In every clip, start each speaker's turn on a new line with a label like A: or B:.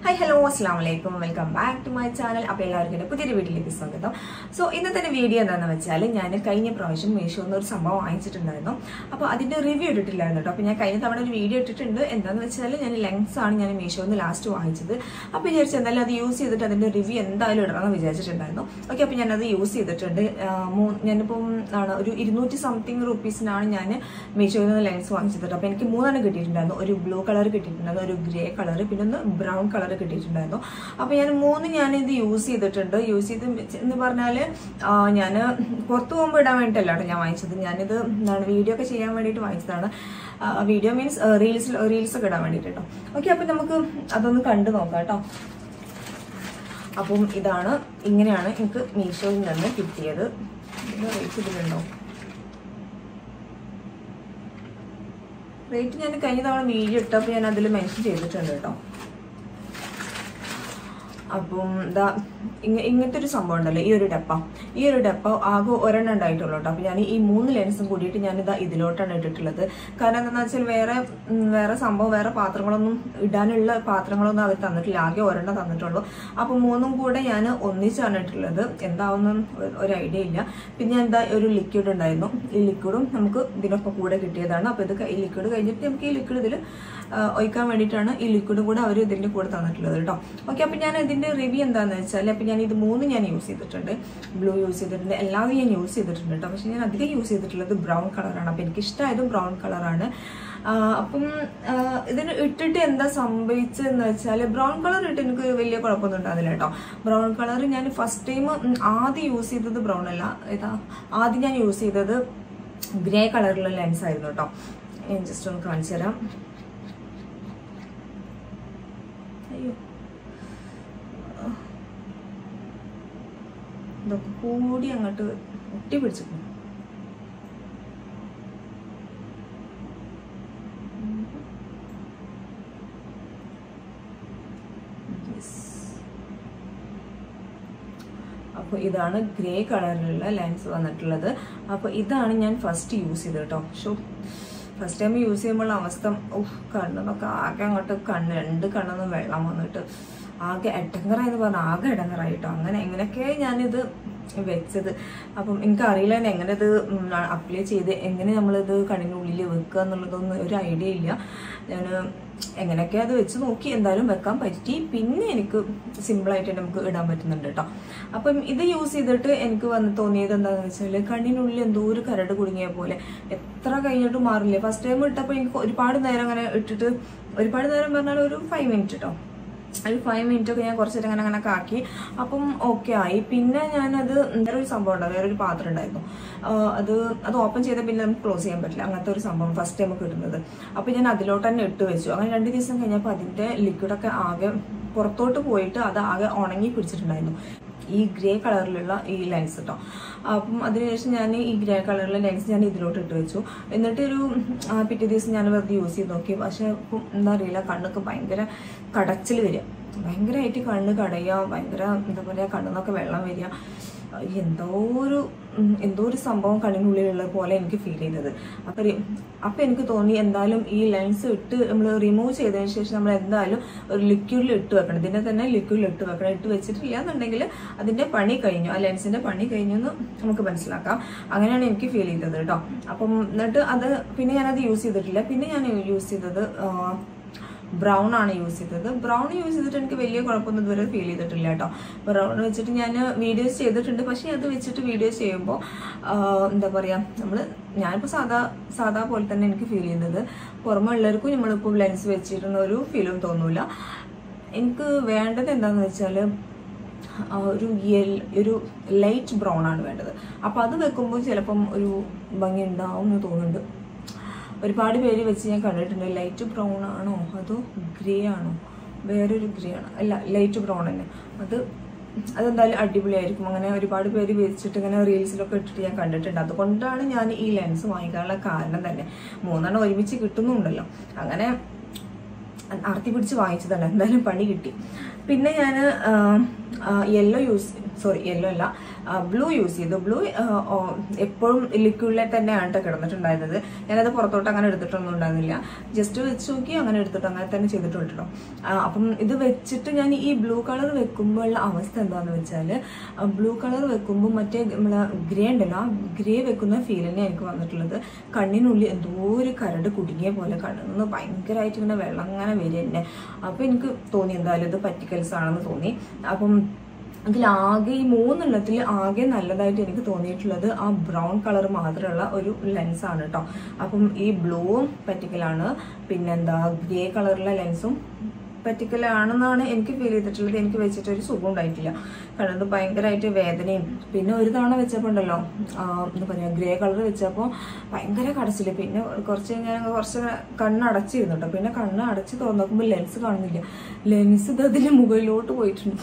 A: hi hello അസ്സാം വലൈക്കും welcome back to my channel അപ്പോൾ എല്ലാവർക്കും എൻ്റെ പുതിയൊരു വീട്ടിലേക്ക് സ്വാഗതം സോ ഇന്നത്തെ എൻ്റെ വീഡിയോ എന്താണെന്ന് വെച്ചാൽ ഞാൻ കഴിഞ്ഞ പ്രാവശ്യം മീഷോ എന്നൊരു സംഭവം വാങ്ങിച്ചിട്ടുണ്ടായിരുന്നു അപ്പോൾ അതിൻ്റെ റിവ്യൂ ഇട്ടിട്ടില്ലായിരുന്നു കേട്ടോ അപ്പോൾ ഞാൻ കഴിഞ്ഞ തവണ ഒരു വീഡിയോ ഇട്ടിട്ടുണ്ട് എന്താണെന്ന് വെച്ചാൽ ഞാൻ ലെങ്സ് ആണ് ഞാൻ മീഷോ നിന്ന് ലാസ്റ്റ് വാങ്ങിച്ചത് അപ്പോൾ വിചാരിച്ചു എന്തായാലും അത് യൂസ് ചെയ്തിട്ട് അതിൻ്റെ റിവ്യൂ എന്തായാലും ഇടണമെന്ന് വിചാരിച്ചിട്ടുണ്ടായിരുന്നു ഓക്കെ അപ്പോൾ ഞാനത് യൂസ് ചെയ്തിട്ടുണ്ട് ആ, മൂ- ഞാനിപ്പം ആണ് ഒരു ഇരുന്നൂറ്റി സംതിങ് റുപ്പീസിനാണ് ഞാൻ മീഷോയിൽ നിന്ന് ലെൻസ് വാങ്ങിച്ചത് കേട്ടോ അപ്പോൾ എനിക്ക് മൂന്നെണ്ണം കിട്ടിയിട്ടുണ്ടായിരുന്നു ഒരു ബ്ലൂ കളർ കിട്ടിയിട്ടുണ്ടായിരുന്നു ഒരു ഗ്രേ കളർ പിന്നെ ഒന്ന് ബ്രൗൺ കളർ കിട്ടിയിട്ടുണ്ടായിരുന്നു അപ്പോൾ ഞാൻ മൂന്ന് ഞാൻ ഇത് യൂസ് ചെയ്തിട്ടുണ്ട് യൂസ് ചെയ്ത് എന്ന് പറഞ്ഞാൽ ഞാൻ പുറത്ത് പോകുമ്പോൾ ഇടാൻ വേണ്ടിയിട്ടല്ല കേട്ടോ ഞാൻ വാങ്ങിച്ചത് ഞാനിത് എന്താണ് വീഡിയോ ഒക്കെ ചെയ്യാൻ വേണ്ടിയിട്ട് വാങ്ങിച്ചതാണ് വീഡിയോ മീൻസ് റീൽസ് റീൽസ് ഒക്കെ ഇടാൻ വേണ്ടിയിട്ട് കേട്ടോ ഓക്കെ അപ്പോൾ നമുക്ക് അതൊന്ന് കണ്ടു നോക്കാം കേട്ടോ അപ്പം ഇതാണ് ഇങ്ങനെയാണ് എനിക്ക് മീഷോയിൽ നിന്ന് കിട്ടിയത് ഇതിന്റെ റേറ്റ് ഇതിലുണ്ടോ റേറ്റ് ഞാൻ കഴിഞ്ഞ തവണ വീഡിയോ ഇട്ടപ്പോൾ ഞാൻ അതിൽ മെൻഷൻ ചെയ്തിട്ടുണ്ട് കേട്ടോ അപ്പം ഇതാ ഇങ്ങ ഇങ്ങനത്തെ ഒരു സംഭവം ഉണ്ടല്ലോ ഈ ഒരു ഡപ്പ ഈ ഒരു ഡപ്പ ആകെ ഒരെണ്ണം ഉണ്ടായിട്ടുള്ളൂ കേട്ടോ അപ്പം ഞാൻ ഈ മൂന്ന് ലെൻസും കൂടിയിട്ട് ഞാനിതാ ഇതിലോട്ടാണ് ഇട്ടിട്ടുള്ളത് കാരണം എന്താണെന്ന് വെച്ചാൽ വേറെ ഉം, വേറെ സംഭവം വേറെ പാത്രങ്ങളൊന്നും ഇടാനുള്ള പാത്രങ്ങളൊന്നും അവർ തന്നിട്ടില്ല ആകെ ഒരെണ്ണം തന്നിട്ടുള്ളൂ അപ്പം മൂന്നും കൂടെ ഞാൻ ഒന്നിച്ചാണ് ഇട്ടിട്ടുള്ളത് എന്താവുന്ന ഒരു ഐഡിയ ഇല്ല പിന്നെ ഞാൻ എന്താ ഒരു ലിക്വിഡ് ഉണ്ടായിരുന്നു ഈ ലിക്വിഡും നമുക്ക് ഇതിനൊക്കെ കൂടെ കിട്ടിയതാണ് അപ്പോൾ ഇത് ക- ഈ ലിക്വിഡ് കഴിഞ്ഞിട്ട് നമുക്ക് ഈ ലിക്വിഡ് ഇതിൽ ഒഴിക്കാൻ വേണ്ടിയിട്ടാണ് ഈ ലിക്വിഡും കൂടെ അവർ ഇതിൻ്റെ കൂടെ തന്നിട്ടുള്ളത് കേട്ടോ ഓക്കെ അപ്പോൾ ഞാൻ ഇതിൻ്റെ റിവ്യൂ എന്താണെന്ന് വെച്ചാൽ അപ്പോൾ ഞാൻ ഇത് മൂന്ന് ഞാൻ യൂസ് ചെയ്തിട്ടുണ്ട് ബ്ലൂ യൂസ് ചെയ്തിട്ടുണ്ട് എല്ലാവരും ഞാൻ യൂസ് ചെയ്തിട്ടുണ്ട് കേട്ടോ പക്ഷേ ഞാൻ അധികം യൂസ് ചെയ്തിട്ടുള്ളത് ബ്രൗൺ കളറാണ് അപ്പോൾ എനിക്ക് ഇഷ്ടമായതും ബ്രൗൺ കളറാണ് അപ്പം ആ, ഇതിന് ഇട്ടിട്ട് എന്താ സംഭവിച്ചതെന്ന് വെച്ചാൽ ബ്രൗൺ കളർ ഇട്ട് എനിക്ക് വലിയ കുഴപ്പമൊന്നും ഉണ്ടാകുന്നില്ല കേട്ടോ ബ്രൗൺ കളർ ഞാൻ ഫസ്റ്റ് ടൈം ആദ്യം യൂസ് ചെയ്തത് ബ്രൗൺ അല്ല ഇതാ ആദ്യം ഞാൻ യൂസ് ചെയ്തത് ഗ്രേ കളറിലുള്ള ലെൻസ് ആയിരുന്നു കേട്ടോ ഞാൻ ജസ്റ്റ് ഒന്ന് കാണിച്ചു തരാം അയ്യോ ഇതൊക്കെ കൂടി അങ്ങോട്ട് ഒട്ടി പിടിച്ചിട്ടുണ്ട് അപ്പോൾ ഇതാണ് ഗ്രേ കളറിലുള്ള ലെൻസ് വന്നിട്ടുള്ളത് അപ്പോൾ ഇതാണ് ഞാൻ ഫസ്റ്റ് യൂസ് ചെയ്തത് കേട്ടോ ഷോ ഫസ്റ്റ് ടൈം യൂസ് ചെയ്യുമ്പോൾ അവസ്ഥ ഉഫ് കണ്ണെന്നൊക്കെ ആകെ അങ്ങോട്ട് കണ്ണ് രണ്ട് കണ്ണെന്ന് വെള്ളം വന്നിട്ട് ആകെ എടങ്ങറായി എന്ന് പറഞ്ഞാൽ ആകെ എടങ്ങറായി കേട്ടോ അങ്ങനെ എങ്ങനെയൊക്കെ ഞാനിത് വെച്ചത് അപ്പം എനിക്ക് അറിയില്ല തന്നെ എങ്ങനെ ഇത് അപ്ലൈ ചെയ്ത് എങ്ങനെ നമ്മളിത് കണ്ണിനുള്ളിൽ വെക്കുക എന്നുള്ളതൊന്നും ഒരു ഐഡിയ ഇല്ല ഞാൻ എങ്ങനെയൊക്കെ അത് വെച്ച് നോക്കി എന്തായാലും വെക്കാൻ പറ്റി പിന്നെ എനിക്ക് സിമ്പിളായിട്ട് നമുക്ക് ഇടാൻ പറ്റുന്നുണ്ട് കേട്ടോ അപ്പം ഇത് യൂസ് ചെയ്തിട്ട് എനിക്ക് വന്ന് തോന്നിയത് എന്താണെന്ന് വെച്ചാൽ കണ്ണിനുള്ളിൽ എന്തോ ഒരു കരട് കുടുങ്ങിയ പോലെ എത്ര കഴിഞ്ഞിട്ടും മാറില്ല ഫസ്റ്റ് ടൈം ഇട്ടപ്പോൾ എനിക്ക് ഒരുപാട് നേരം അങ്ങനെ ഇട്ടിട്ട് ഒരുപാട് നേരം പറഞ്ഞാൽ ഒരു ഫൈവ് മിനിറ്റ് കേട്ടോ ഒരു ഫൈവ് മിനിറ്റ് ഒക്കെ ഞാൻ കുറച്ച് നേരം അങ്ങനെ അങ്ങനെ ആക്കി അപ്പം ഓക്കെ ആയി പിന്നെ ഞാനത് വേറൊരു സംഭവം ഉണ്ടാവും വേറൊരു പാത്രം ഉണ്ടായിരുന്നു ആ, അത് അത് ഓപ്പൺ ചെയ്ത പിന്നെ നമുക്ക് ക്ലോസ് ചെയ്യാൻ പറ്റില്ല അങ്ങനത്തെ ഒരു സംഭവം ഫസ്റ്റ് ടൈം കിട്ടുന്നത് അപ്പം ഞാൻ അതിലോട്ട് തന്നെ ഇട്ട് വെച്ചു അങ്ങനെ രണ്ട് ദിവസം കഴിഞ്ഞപ്പോൾ അതിൻ്റെ ലിക്വിഡൊക്കെ ആകെ പുറത്തോട്ട് പോയിട്ട് അത് ആകെ ഉണങ്ങി പിടിച്ചിട്ടുണ്ടായിരുന്നു ഈ ഗ്രേ കളറിലുള്ള ഈ ലെൻസ് കേട്ടോ അപ്പം അതിനുശേഷം ഞാൻ ഈ ഗ്രേ കളറിലുള്ള ലെൻസ് ഞാൻ ഇതിലോട്ട് ഇട്ട് വെച്ചു എന്നിട്ട് ഒരു ആ, പിറ്റേ ദിവസം ഞാൻ വെറുതെ യൂസ് ചെയ്ത് നോക്കി പക്ഷെ ഇപ്പം എന്താ അറിയില്ല കണ്ണൊക്കെ ഭയങ്കര കടച്ചിൽ വരിക ഭയങ്കരമായിട്ട് കണ്ണ് കടയുക ഭയങ്കര എന്താ പറയുക കണ്ണിന്നൊക്കെ വെള്ളം വരിക എന്തോ ഒരു ഉം, എന്തോ ഒരു സംഭവം കണ്ണിനുള്ളിലുള്ള പോലെ എനിക്ക് ഫീൽ ചെയ്തത് അപ്പം റി- അപ്പം എനിക്ക് തോന്നി എന്തായാലും ഈ ലെൻസ് ഇട്ട് നമ്മൾ റിമൂവ് ചെയ്തതിന് ശേഷം നമ്മൾ എന്തായാലും ഒരു ലിക്വിഡിൽ ഇട്ട് വെക്കണം ഇതിനെ തന്നെ ലിക്വിഡിൽ ഇട്ട് വെക്കണം ഇട്ട് വെച്ചിട്ടില്ല എന്നുണ്ടെങ്കിൽ അതിന്റെ പണി കഴിഞ്ഞു ആ ലെൻസിന്റെ പണി കഴിഞ്ഞു എന്ന് നമുക്ക് മനസ്സിലാക്കാം അങ്ങനെയാണ് എനിക്ക് ഫീൽ ചെയ്തത് കേട്ടോ അപ്പം എന്നിട്ട് അത് പിന്നെ ഞാനത് യൂസ് ചെയ്തിട്ടില്ല പിന്നെ ഞാൻ യൂസ് ചെയ്തത് ആ, ബ്രൗൺ ആണ് യൂസ് ചെയ്തത് ബ്രൗൺ യൂസ് ചെയ്തിട്ട് എനിക്ക് വലിയ കുഴപ്പമൊന്നും ഇതുവരെ ഫീൽ ചെയ്തിട്ടില്ല കേട്ടോ ബ്രൗൺ വെച്ചിട്ട് ഞാൻ വീഡിയോസ് ചെയ്തിട്ടുണ്ട് പക്ഷേ അത് വെച്ചിട്ട് വീഡിയോസ് ചെയ്യുമ്പോൾ എന്താ പറയുക നമ്മൾ ഞാനിപ്പോൾ സാധാ സാധാ പോലെ തന്നെ എനിക്ക് ഫീൽ ചെയ്യുന്നത് പുറമെ ഉള്ളവർക്കും നമ്മളിപ്പോൾ ലെൻസ് വെച്ചിരുന്ന ഒരു ഫീലും തോന്നൂല എനിക്ക് വേണ്ടത് എന്താണെന്ന് വെച്ചാൽ ആ, ഒരു യെൽ ഒരു ലൈറ്റ് ബ്രൗൺ ആണ് വേണ്ടത് അപ്പോൾ അത് വെക്കുമ്പോൾ ചിലപ്പം ഒരു ഭംഗി ഉണ്ടാവും എന്ന് തോന്നുന്നുണ്ട് ഒരുപാട് പേര് വെച്ച് ഞാൻ കണ്ടിട്ടുണ്ട് ലൈറ്റ് ബ്രൗൺ ആണോ അതോ ഗ്രേ ആണോ വേറൊരു ഗ്രേ ആണ് അല്ല ലൈറ്റ് ബ്രൗൺ തന്നെ അത് അതെന്തായാലും അടിപൊളിയായിരിക്കും അങ്ങനെ ഒരുപാട് പേര് വെച്ചിട്ട് ഇങ്ങനെ റീൽസിലൊക്കെ ഇട്ടിട്ട് ഞാൻ കണ്ടിട്ടുണ്ട് അതുകൊണ്ടാണ് ഞാൻ ഈ ലെൻസ് വാങ്ങിക്കാനുള്ള കാരണം തന്നെ മൂന്നെണ്ണം ഒരുമിച്ച് കിട്ടുന്നുണ്ടല്ലോ അങ്ങനെ അർത്തി പിടിച്ച് വാങ്ങിച്ചതാണ് എന്തായാലും പണി കിട്ടി പിന്നെ ഞാൻ യെല്ലോ യൂസ് സോറി യെല്ലോ അല്ല ബ്ലൂ യൂസ് ചെയ്തു ബ്ലൂ എപ്പോഴും ലിക്വിഡിലെ തന്നെയാണ് കേട്ടോ കിടന്നിട്ടുണ്ടായിരുന്നത് ഞാനത് പുറത്തോട്ട് അങ്ങനെ എടുത്തിട്ടൊന്നും ഉണ്ടായിരുന്നില്ല ജസ്റ്റ് വെച്ച് നോക്കി അങ്ങനെ എടുത്തിട്ട് അങ്ങനെ തന്നെ ചെയ്തിട്ടുണ്ട് കേട്ടോ ആ, അപ്പം ഇത് വെച്ചിട്ട് ഞാൻ ഈ ബ്ലൂ കളർ വെക്കുമ്പോൾ ഉള്ള അവസ്ഥ എന്താന്ന് വെച്ചാൽ ബ്ലൂ കളർ വെക്കുമ്പോൾ മറ്റേ നമ്മളെ ഗ്രേ ഉണ്ടല്ലോ ആ ഗ്രേ വെക്കുന്ന ഫീൽ തന്നെ എനിക്ക് വന്നിട്ടുള്ളത് കണ്ണിനുള്ളിൽ എന്തോ ഒരു കരട് കുടുങ്ങിയ പോലെ കണ്ണിന്ന് ഭയങ്കരമായിട്ട് ഇങ്ങനെ വെള്ളം അങ്ങനെ വരിക തന്നെ അപ്പം എനിക്ക് തോന്നി എന്തായാലും ഇത് പറ്റിക്കൽസ് ആണെന്ന് തോന്നി അപ്പം അതിലാകെ ഈ മൂന്നെണ്ണത്തിൽ ആകെ നല്ലതായിട്ട് എനിക്ക് തോന്നിയിട്ടുള്ളത് ആ ബ്രൗൺ കളർ മാത്രമുള്ള ഒരു ലെൻസാണ് കേട്ടോ അപ്പം ഈ ബ്ലൂവും പറ്റിക്കലാണ് പിന്നെന്താ ഗ്രേ കളറുള്ള ലെൻസും പറ്റിക്കലാണെന്നാണ് എനിക്ക് ഫീൽ ചെയ്തിട്ടുള്ളത് എനിക്ക് വെച്ചിട്ട് ഒരു സുഖം ഉണ്ടായിട്ടില്ല കാരണം ഇത് ഭയങ്കരമായിട്ട് വേദനയും പിന്നെ ഒരു തവണ വെച്ചപ്പോൾ ഉണ്ടല്ലോ ആ, എന്താ പറയുക ഗ്രേ കളർ വെച്ചപ്പോൾ ഭയങ്കര കടച്ചില് പിന്നെ കുറച്ച് ഞാൻ കുറച്ച് കണ്ണടച്ചിരുന്നു കേട്ടോ പിന്നെ കണ്ണ് അടച്ച് തുറന്നു നോക്കുമ്പോൾ ലെൻസ് കാണുന്നില്ല ലെൻസ് ഇത് അതിന് മുകളിലോട്ട് പോയിട്ടുണ്ട്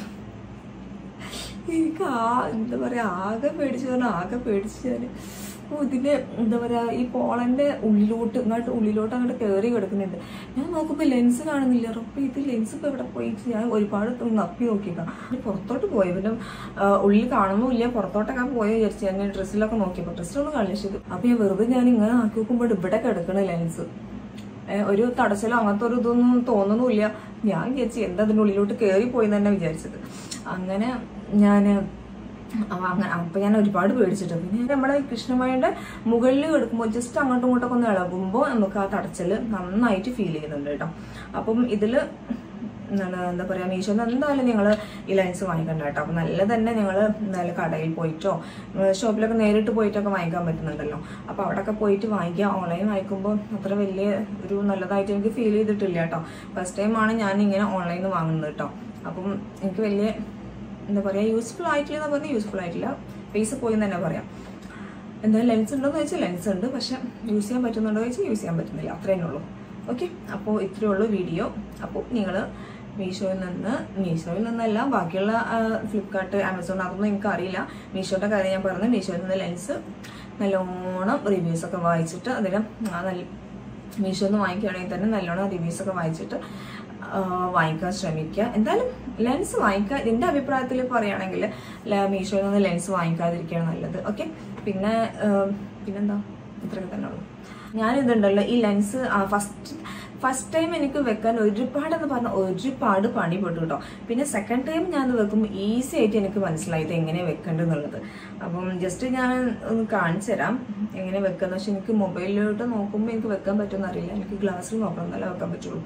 A: എനിക്ക് ആ എന്താ പറയാ ആകെ പേടിച്ചു പറഞ്ഞാൽ ആകെ പേടിച്ചു ഞാൻ ഓ ഇതിന്റെ എന്താ പറയാ ഈ പോളന്റെ ഉള്ളിലോട്ട് ഇങ്ങോട്ട് ഉള്ളിലോട്ട് അങ്ങോട്ട് കയറി കിടക്കുന്നുണ്ട് ഞാൻ നോക്കുമ്പോൾ ലെൻസ് കാണുന്നില്ല റബ്ബ് ഇത് ലെൻസ് ഇപ്പൊ എവിടെ പോയിട്ട് ഞാൻ ഒരുപാട് നപ്പി നോക്കിയേക്കാം പിന്നെ പുറത്തോട്ട് പോയി പിന്നെ ആ, ഉള്ളിൽ കാണുന്നുമില്ല പുറത്തോട്ടൊക്കെ പോയി വിചാരിച്ചു ഞാൻ ഡ്രസ്സിലൊക്കെ നോക്കിയപ്പോൾ ഡ്രസ്സിലൊന്നും കളിച്ചത് അപ്പൊ ഞാൻ വെറുതെ ഞാൻ ഇങ്ങനെ ആക്കി നോക്കുമ്പോൾ ഇവിടെ കിടക്കണ ലെൻസ് ഏ, ഒരു തടസ്സലോ അങ്ങനത്തെ ഒരു ഇതൊന്നും തോന്നുന്നുമില്ല ഞാൻ വിചാരിച്ചു എന്താ അതിൻ്റെ ഉള്ളിലോട്ട് കയറി പോയി തന്നെ വിചാരിച്ചത് അങ്ങനെ ഞാൻ അങ്ങനെ അപ്പൊ ഞാൻ ഒരുപാട് പേടിച്ചിട്ട് പിന്നെ നമ്മുടെ കൃഷ്ണമയുടെ മുകളിൽ കിടക്കുമ്പോൾ ജസ്റ്റ് അങ്ങോട്ടും ഇങ്ങോട്ടൊക്കെ ഒന്ന് ഇളകുമ്പോൾ നമുക്ക് ആ തടച്ചല് നന്നായിട്ട് ഫീൽ ചെയ്യുന്നുണ്ട് കേട്ടോ അപ്പം ഇതില് എന്താണ് എന്താ പറയാ മീഷോന്ന് എന്തായാലും നിങ്ങൾ ഈ ലൈൻസ് വാങ്ങിക്കണ്ട കേട്ടോ അപ്പം നല്ല തന്നെ നിങ്ങൾ നല്ല കടയിൽ പോയിട്ടോ ഏർ ഷോപ്പിലൊക്കെ നേരിട്ട് പോയിട്ടൊക്കെ വാങ്ങിക്കാൻ പറ്റുന്നുണ്ടല്ലോ അപ്പോൾ അവിടെയൊക്കെ പോയിട്ട് വാങ്ങിക്കുക ഓൺലൈൻ വാങ്ങിക്കുമ്പോൾ അത്ര വലിയ ഒരു നല്ലതായിട്ട് എനിക്ക് ഫീൽ ചെയ്തിട്ടില്ല കേട്ടോ ഫസ്റ്റ് ടൈമാണ് ഞാൻ ഇങ്ങനെ ഓൺലൈനിൽ നിന്ന് വാങ്ങുന്നത് കേട്ടോ അപ്പം എനിക്ക് വലിയ എന്താ പറയുക യൂസ്ഫുൾ ആയിട്ടില്ല എന്ന് പറഞ്ഞാൽ യൂസ്ഫുൾ ആയിട്ടില്ല പൈസ പോയി എന്ന് തന്നെ പറയാം എന്തായാലും ലെൻസ് ഉണ്ടോയെന്ന് വെച്ചാൽ ലെൻസ് ഉണ്ട് പക്ഷെ യൂസ് ചെയ്യാൻ പറ്റുന്നുണ്ടോ ചോദിച്ചാൽ യൂസ് ചെയ്യാൻ പറ്റുന്നില്ല അത്രയേ ഉള്ളൂ ഓക്കെ അപ്പോൾ ഇത്രയേ ഉള്ളൂ വീഡിയോ അപ്പോൾ നിങ്ങൾ മീഷോയിൽ നിന്ന് മീഷോയിൽ നിന്നല്ല ബാക്കിയുള്ള ഫ്ലിപ്കാർട്ട് ആമസോൺ അതൊന്നും എനിക്ക് അറിയില്ല മീഷോയുടെ കാര്യം ഞാൻ പറഞ്ഞു മീഷോയിൽ നിന്ന് ലെൻസ് നല്ലോണം റിവ്യൂസ് ഒക്കെ വായിച്ചിട്ട് അതിന് ആ നല്ല മീഷോ നിന്ന് വാങ്ങിക്കുകയാണെങ്കിൽ തന്നെ നല്ലോണം റിവ്യൂസ് ഒക്കെ വായിച്ചിട്ട് ആ, വാങ്ങിക്കാൻ ശ്രമിക്കുക എന്തായാലും ലെൻസ് വാങ്ങിക്കുക എൻ്റെ അഭിപ്രായത്തിൽ പറയുകയാണെങ്കിൽ ല- മീഷോയിൽ നിന്ന് ലെൻസ് വാങ്ങിക്കാതിരിക്കുകയാണ് നല്ലത് ഓക്കെ പിന്നെ ആ, പിന്നെന്താ ഇത്രയൊക്കെ തന്നെ ഉള്ളൂ ഞാനിതുണ്ടല്ലോ ഈ ലെൻസ് ഫസ്റ്റ് ഫസ്റ്റ് ടൈം എനിക്ക് വെക്കാൻ ഒരുപാടെന്ന് പറഞ്ഞാൽ ഒരുപാട് പണി പെട്ടു കേട്ടോ പിന്നെ സെക്കൻഡ് ടൈം ഞാൻ അത് വെക്കുമ്പോൾ ഈസി ആയിട്ട് എനിക്ക് മനസ്സിലായി ഇത് എങ്ങനെ വെക്കേണ്ടതെന്നുള്ളത് അപ്പം ജസ്റ്റ് ഞാൻ ഒന്ന് കാണിച്ചു തരാം എങ്ങനെ വെക്കാന്ന് വെച്ചാൽ എനിക്ക് മൊബൈലിലോട്ട് നോക്കുമ്പോൾ എനിക്ക് വെക്കാൻ പറ്റുമെന്ന് അറിയില്ല എനിക്ക് ഗ്ലാസ്സിൽ നോക്കണം എന്നാലേ വെക്കാൻ പറ്റുള്ളൂ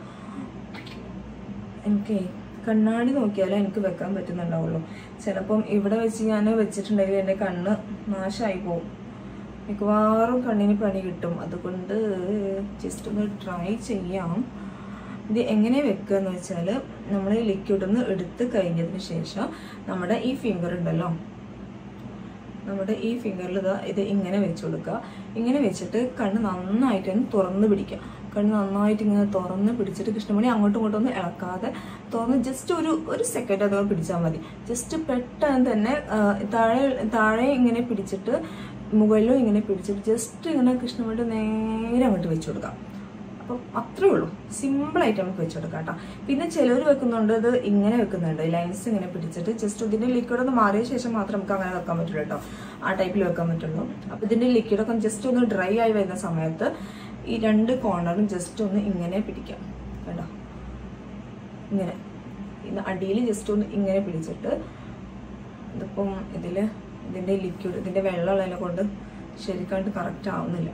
A: എനിക്ക് കണ്ണാടി നോക്കിയാലേ എനിക്ക് വെക്കാൻ പറ്റുന്നുണ്ടാവുള്ളൂ ചിലപ്പം ഇവിടെ വെച്ച് ഞാൻ വെച്ചിട്ടുണ്ടെങ്കിൽ എൻ്റെ കണ്ണ് നാശമായി പോകും മിക്കവാറും കണ്ണിന് പണി കിട്ടും അതുകൊണ്ട് ജസ്റ്റ് ഒന്ന് ട്രൈ ചെയ്യാം ഇത് എങ്ങനെ വെക്കുക എന്ന് വെച്ചാൽ നമ്മൾ ഈ ലിക്വിഡ് ഒന്ന് എടുത്ത് കഴിഞ്ഞതിന് ശേഷം നമ്മുടെ ഈ ഫിംഗർ ഉണ്ടല്ലോ നമ്മുടെ ഈ ഫിംഗറിൽ ഇതാ ഇത് ഇങ്ങനെ വെച്ച് കൊടുക്കുക ഇങ്ങനെ വെച്ചിട്ട് കണ്ണ് നന്നായിട്ട് ഒന്ന് തുറന്ന് പിടിക്കുക കണ്ണ് നന്നായിട്ട് ഇങ്ങനെ തുറന്ന് പിടിച്ചിട്ട് കൃഷ്ണമണി അങ്ങോട്ടും ഇങ്ങോട്ടും ഒന്നും ഇളക്കാതെ തുറന്ന് ജസ്റ്റ് ഒരു ഒരു സെക്കൻഡ് അത് പിടിച്ചാൽ മതി ജസ്റ്റ് പെട്ടെന്ന് തന്നെ ആ, താഴെ താഴെ ഇങ്ങനെ പിടിച്ചിട്ട് മുകളിലും ഇങ്ങനെ പിടിച്ചിട്ട് ജസ്റ്റ് ഇങ്ങനെ കൃഷ്ണമണി നേരെ അങ്ങോട്ട് വെച്ച് കൊടുക്കാം അപ്പം അത്രേ ഉള്ളൂ സിമ്പിളായിട്ട് നമുക്ക് വെച്ച് കൊടുക്കാം കേട്ടോ പിന്നെ ചിലർ വെക്കുന്നുണ്ട് ഇത് ഇങ്ങനെ വെക്കുന്നുണ്ട് ലൈൻസ് ഇങ്ങനെ പിടിച്ചിട്ട് ജസ്റ്റ് ഇതിന്റെ ലിക്വിഡ് ഒന്ന് മാറിയ ശേഷം മാത്രം നമുക്ക് അങ്ങനെ വെക്കാൻ പറ്റുള്ളൂ കേട്ടോ ആ ടൈപ്പിൽ വെക്കാൻ പറ്റുള്ളൂ അപ്പൊ ഇതിന്റെ ലിക്വിഡ് ഒക്കെ ജസ്റ്റ് ഒന്ന് ഡ്രൈ ആയി വരുന്ന സമയത്ത് ഈ രണ്ട് കോർണറും ജസ്റ്റ് ഒന്ന് ഇങ്ങനെ പിടിക്കാം കേട്ടോ ഇങ്ങനെ ഇത് അടിയിൽ ജസ്റ്റ് ഒന്ന് ഇങ്ങനെ പിടിച്ചിട്ട് ഇതിപ്പം ഇതില് ഇതിന്റെ ലിക്വിഡ് ഇതിന്റെ വെള്ളമുള്ളതിനെ കൊണ്ട് ശരിക്കാണ്ട് കറക്റ്റ് ആവുന്നില്ല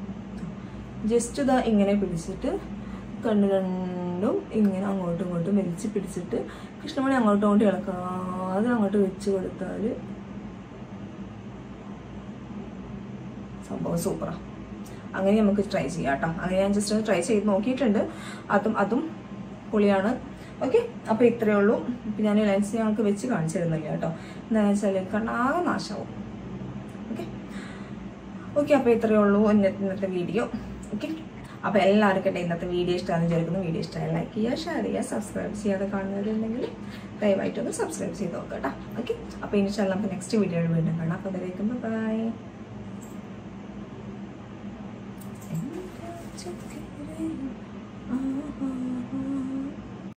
A: ജസ്റ്റ് ഇതാ ഇങ്ങനെ പിടിച്ചിട്ട് കണ്ണ് രണ്ടും ഇങ്ങനെ അങ്ങോട്ടും ഇങ്ങോട്ടും വലിച്ച് പിടിച്ചിട്ട് കൃഷ്ണമണി അങ്ങോട്ടും ഇങ്ങോട്ടും ഇളക്കാതെ അങ്ങോട്ട് വെച്ച് കൊടുത്താൽ സംഭവം സൂപ്പറാ അങ്ങനെ നമുക്ക് ട്രൈ ചെയ്യാം കേട്ടോ അങ്ങനെ ഞാൻ ജസ്റ്റ് ട്രൈ ചെയ്ത് നോക്കിയിട്ടുണ്ട് അതും അതും പൊളിയാണ് ഓക്കെ അപ്പോൾ ഇത്രയേ ഉള്ളൂ ഇപ്പം ഞാൻ ലെൻസ് ഞങ്ങൾക്ക് വെച്ച് കാണിച്ചു തരുന്നില്ല കേട്ടോ എന്താണെന്ന് വെച്ചാൽ കണ്ണാകെ നാശമാവും ഓക്കെ ഓക്കെ അപ്പോൾ ഇത്രയേ ഉള്ളൂ ഇന്നത്തെ ഇന്നത്തെ വീഡിയോ ഓക്കെ അപ്പോൾ എല്ലാവർക്കും എൻ്റെ ഇന്നത്തെ വീഡിയോ ഇഷ്ടമാണെന്ന് വിചാരിക്കുന്നു വീഡിയോ ഇഷ്ടമായി ലൈക്ക് ചെയ്യുക ഷെയർ ചെയ്യുക സബ്സ്ക്രൈബ് ചെയ്യാതെ കാണുന്നവരുണ്ടെങ്കിൽ ദയവായിട്ടൊന്ന് സബ്സ്ക്രൈബ് ചെയ്ത് നോക്കാം കേട്ടോ ഓക്കെ അപ്പോൾ ഇനി നമുക്ക് നെക്സ്റ്റ് വീഡിയോയിൽ വീണ്ടും കാണാം അപ്പോൾ അതിലേക്കും ബൈ ചക്കരയും ആഹാ